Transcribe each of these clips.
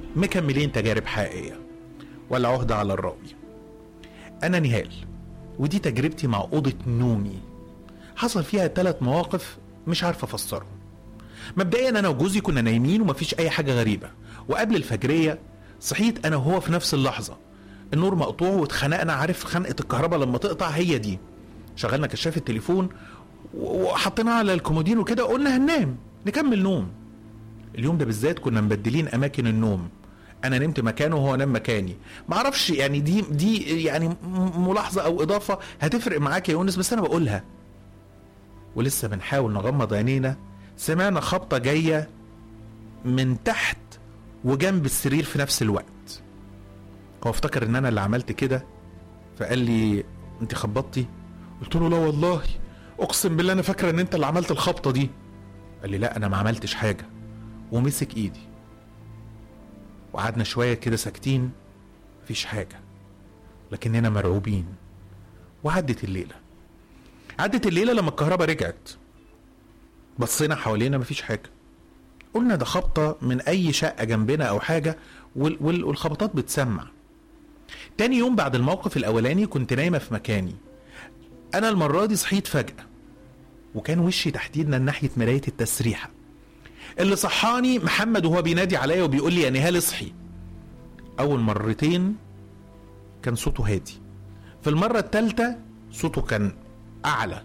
مكملين تجارب حقيقية ولا عهدة على الراوي أنا نهال ودي تجربتي مع أوضة نومي حصل فيها ثلاث مواقف مش عارف أفسرهم مبدئيا أنا وجوزي كنا نايمين ومفيش أي حاجة غريبة وقبل الفجرية صحيت أنا وهو في نفس اللحظة النور مقطوع واتخنقنا عارف خنقة الكهرباء لما تقطع هي دي شغلنا كشاف التليفون وحطيناه على الكومودين وكده قلنا هننام نكمل نوم اليوم ده بالذات كنا مبدلين اماكن النوم انا نمت مكانه وهو نام مكاني معرفش يعني دي دي يعني م- ملاحظه او اضافه هتفرق معاك يا يونس بس انا بقولها ولسه بنحاول نغمض عينينا سمعنا خبطه جايه من تحت وجنب السرير في نفس الوقت هو افتكر ان انا اللي عملت كده فقال لي انت خبطتي قلت له لا والله اقسم بالله انا فاكره ان انت اللي عملت الخبطه دي قال لي لا انا ما عملتش حاجه ومسك ايدي وقعدنا شويه كده ساكتين مفيش حاجه لكننا مرعوبين وعدت الليله عدت الليله لما الكهرباء رجعت بصينا حوالينا مفيش حاجه قلنا ده خبطه من اي شقه جنبنا او حاجه وال- وال- والخبطات بتسمع تاني يوم بعد الموقف الاولاني كنت نايمه في مكاني انا المره دي صحيت فجاه وكان وشي تحديدا ناحيه مرايه التسريحه اللي صحاني محمد وهو بينادي عليا وبيقول لي يا نهال اصحي اول مرتين كان صوته هادي في المره الثالثه صوته كان اعلى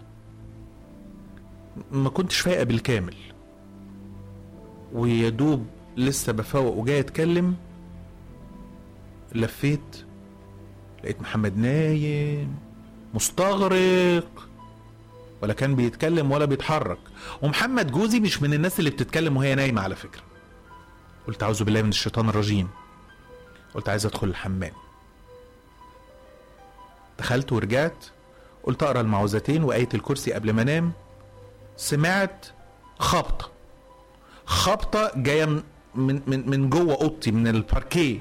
ما كنتش فايقه بالكامل ويا دوب لسه بفوق وجاي اتكلم لفيت لقيت محمد نايم مستغرق ولا كان بيتكلم ولا بيتحرك ومحمد جوزي مش من الناس اللي بتتكلم وهي نايمه على فكره قلت اعوذ بالله من الشيطان الرجيم قلت عايز ادخل الحمام دخلت ورجعت قلت اقرا المعوذتين وايه الكرسي قبل ما انام سمعت خبطه خبطه جايه من من من, من جوه اوضتي من الباركيه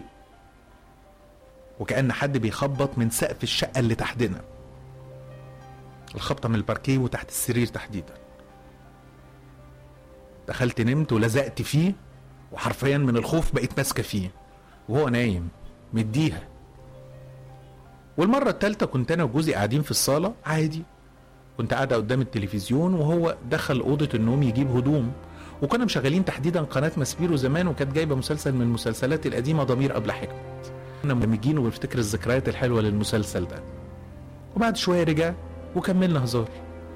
وكأن حد بيخبط من سقف الشقة اللي تحتنا الخبطة من الباركيه وتحت السرير تحديدا دخلت نمت ولزقت فيه وحرفيا من الخوف بقيت ماسكة فيه وهو نايم مديها والمرة التالتة كنت أنا وجوزي قاعدين في الصالة عادي كنت قاعدة قدام التلفزيون وهو دخل أوضة النوم يجيب هدوم وكنا مشغلين تحديدا قناة ماسبيرو زمان وكانت جايبة مسلسل من المسلسلات القديمة ضمير قبل حكمة كنا مندمجين وبنفتكر الذكريات الحلوه للمسلسل ده وبعد شويه رجع وكملنا هزار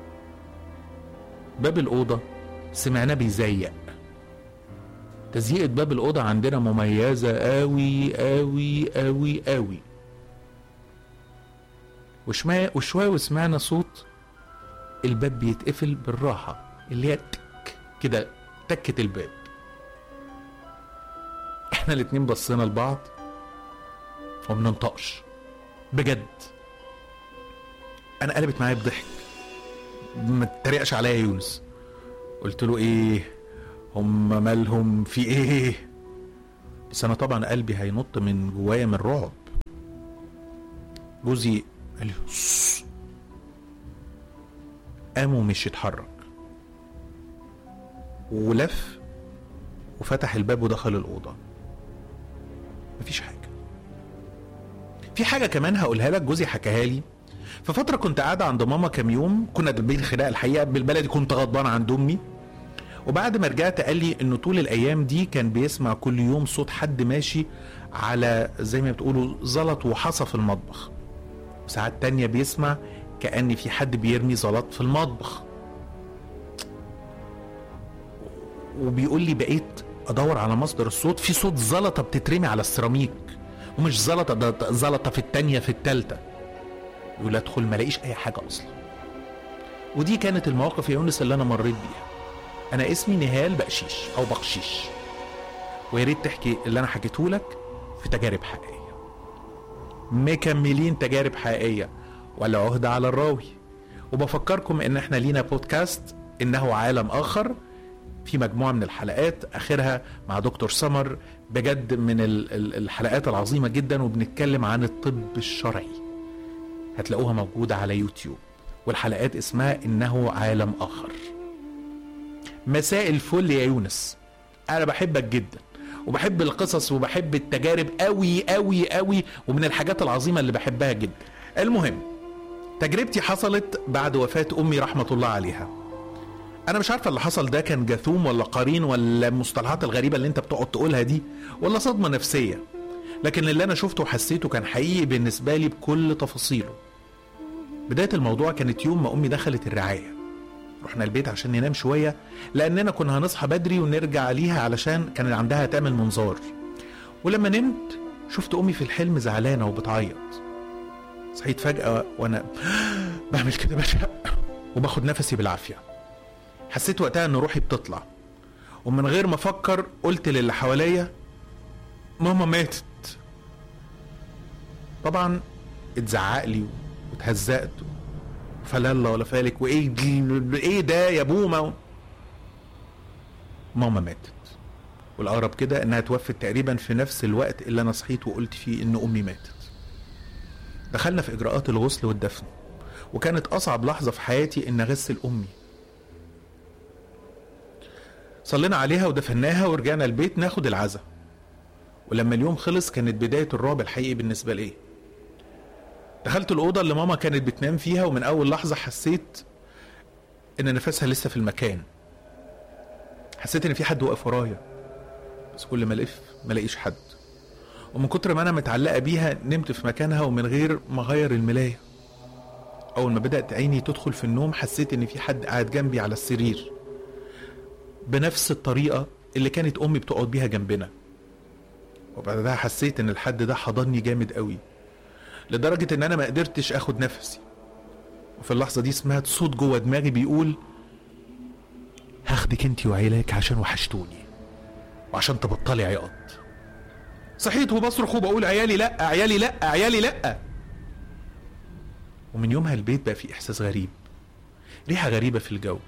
باب الاوضه سمعناه بيزيق تزييقة باب الأوضة عندنا مميزة أوي أوي أوي أوي وشوية وشوية وسمعنا صوت الباب بيتقفل بالراحة اللي هي تك كده تكة الباب احنا الاتنين بصينا لبعض وما بننطقش بجد انا قلبت معايا بضحك ما تتريقش عليا يا يونس قلت له ايه هم مالهم في ايه بس انا طبعا قلبي هينط من جوايا من الرعب جوزي قال لي "سس". قام ومش يتحرك ولف وفتح الباب ودخل الأوضة مفيش حاجة في حاجة كمان هقولها لك جوزي حكاها لي في فترة كنت قاعدة عند ماما كام يوم كنا دبين خناق الحقيقة بالبلدي كنت غضبان عند أمي وبعد ما رجعت قال لي انه طول الايام دي كان بيسمع كل يوم صوت حد ماشي على زي ما بتقولوا زلط وحصى في المطبخ وساعات تانية بيسمع كأن في حد بيرمي زلط في المطبخ وبيقول لي بقيت ادور على مصدر الصوت في صوت زلطه بتترمي على السيراميك ومش زلطه ده زلطه في التانية في التالتة يقول ادخل ما الاقيش اي حاجه اصلا ودي كانت المواقف يا يونس اللي انا مريت بيها انا اسمي نهال بقشيش او بقشيش ويا ريت تحكي اللي انا حكيته لك في تجارب حقيقيه مكملين تجارب حقيقيه ولا عهده على الراوي وبفكركم ان احنا لينا بودكاست انه عالم اخر في مجموعه من الحلقات اخرها مع دكتور سمر بجد من ال- ال- الحلقات العظيمه جدا وبنتكلم عن الطب الشرعي هتلاقوها موجوده على يوتيوب والحلقات اسمها انه عالم اخر مساء الفل يا يونس انا بحبك جدا وبحب القصص وبحب التجارب قوي قوي قوي ومن الحاجات العظيمه اللي بحبها جدا المهم تجربتي حصلت بعد وفاه امي رحمه الله عليها انا مش عارفه اللي حصل ده كان جاثوم ولا قرين ولا المصطلحات الغريبه اللي انت بتقعد تقولها دي ولا صدمه نفسيه لكن اللي انا شفته وحسيته كان حقيقي بالنسبه لي بكل تفاصيله بدايه الموضوع كانت يوم ما امي دخلت الرعايه رحنا البيت عشان ننام شويه لاننا كنا هنصحى بدري ونرجع ليها علشان كان عندها تعمل منظار ولما نمت شفت امي في الحلم زعلانه وبتعيط صحيت فجاه وانا بعمل كده بشق وباخد نفسي بالعافيه حسيت وقتها ان روحي بتطلع ومن غير ما افكر قلت للي حواليا ماما ماتت طبعا اتزعق لي واتهزقت فلالا ولا فالك وايه دي- ايه ده يا بومه ماما ماتت والاقرب كده انها توفت تقريبا في نفس الوقت اللي انا صحيت وقلت فيه ان امي ماتت دخلنا في اجراءات الغسل والدفن وكانت اصعب لحظه في حياتي ان اغسل امي صلينا عليها ودفناها ورجعنا البيت ناخد العزا ولما اليوم خلص كانت بداية الرعب الحقيقي بالنسبة لي دخلت الأوضة اللي ماما كانت بتنام فيها ومن أول لحظة حسيت إن نفسها لسه في المكان حسيت إن في حد واقف ورايا بس كل ما ألف ما لاقيش حد ومن كتر ما أنا متعلقة بيها نمت في مكانها ومن غير ما أغير الملاية أول ما بدأت عيني تدخل في النوم حسيت إن في حد قاعد جنبي على السرير بنفس الطريقة اللي كانت أمي بتقعد بيها جنبنا وبعدها حسيت إن الحد ده حضني جامد قوي لدرجة إن أنا ما قدرتش آخد نفسي وفي اللحظة دي سمعت صوت جوه دماغي بيقول هاخدك انتي وعيالك عشان وحشتوني وعشان تبطلي عياط صحيت وبصرخ وبقول عيالي لا عيالي لا عيالي لا ومن يومها البيت بقى فيه احساس غريب ريحه غريبه في الجو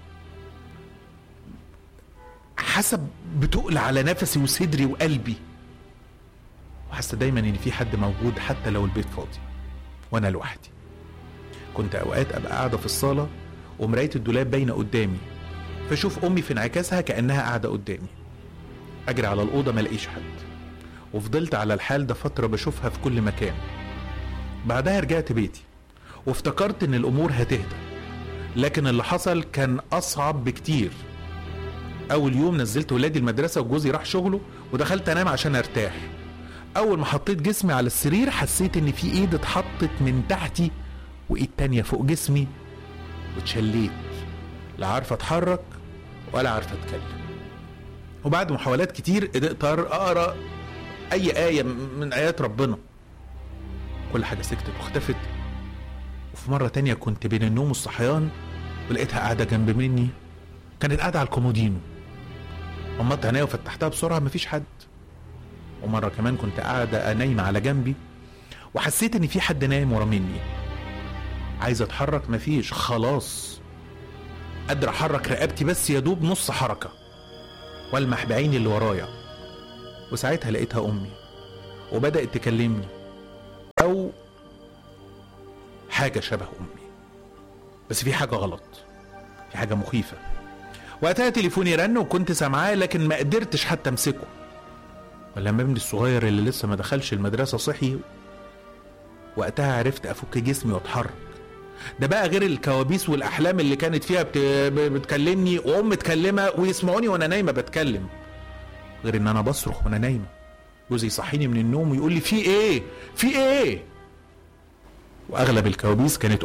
حسب بتقل على نفسي وصدري وقلبي وحاسه دايما ان في حد موجود حتى لو البيت فاضي وانا لوحدي كنت اوقات ابقى قاعده في الصاله ومرايه الدولاب باينه قدامي فاشوف امي في انعكاسها كانها قاعده قدامي اجري على الاوضه ما الاقيش حد وفضلت على الحال ده فتره بشوفها في كل مكان بعدها رجعت بيتي وافتكرت ان الامور هتهدى لكن اللي حصل كان اصعب بكتير اول يوم نزلت ولادي المدرسه وجوزي راح شغله ودخلت انام عشان ارتاح اول ما حطيت جسمي على السرير حسيت ان في ايد اتحطت من تحتي وايد تانية فوق جسمي واتشليت لا عارفه اتحرك ولا عارفه اتكلم وبعد محاولات كتير قدرت اقرا اي ايه من ايات ربنا كل حاجه سكتت واختفت وفي مرة تانية كنت بين النوم والصحيان ولقيتها قاعدة جنب مني كانت قاعدة على الكومودينو غمضت عينيا وفتحتها بسرعة مفيش حد ومرة كمان كنت قاعدة نايمة على جنبي وحسيت ان في حد نايم ورا مني عايز اتحرك مفيش خلاص قادر احرك رقبتي بس يا دوب نص حركة والمح بعيني اللي ورايا وساعتها لقيتها امي وبدأت تكلمني او حاجة شبه أمي بس في حاجة غلط في حاجة مخيفة وقتها تليفوني رن وكنت سامعاه لكن ما قدرتش حتى امسكه ولما ابني الصغير اللي لسه ما دخلش المدرسة صحي وقتها عرفت افك جسمي واتحرك ده بقى غير الكوابيس والاحلام اللي كانت فيها بت... بتكلمني وام متكلمه ويسمعوني وانا نايمه بتكلم غير ان انا بصرخ وانا نايمه جوزي يصحيني من النوم ويقول لي في ايه في ايه واغلب الكوابيس كانت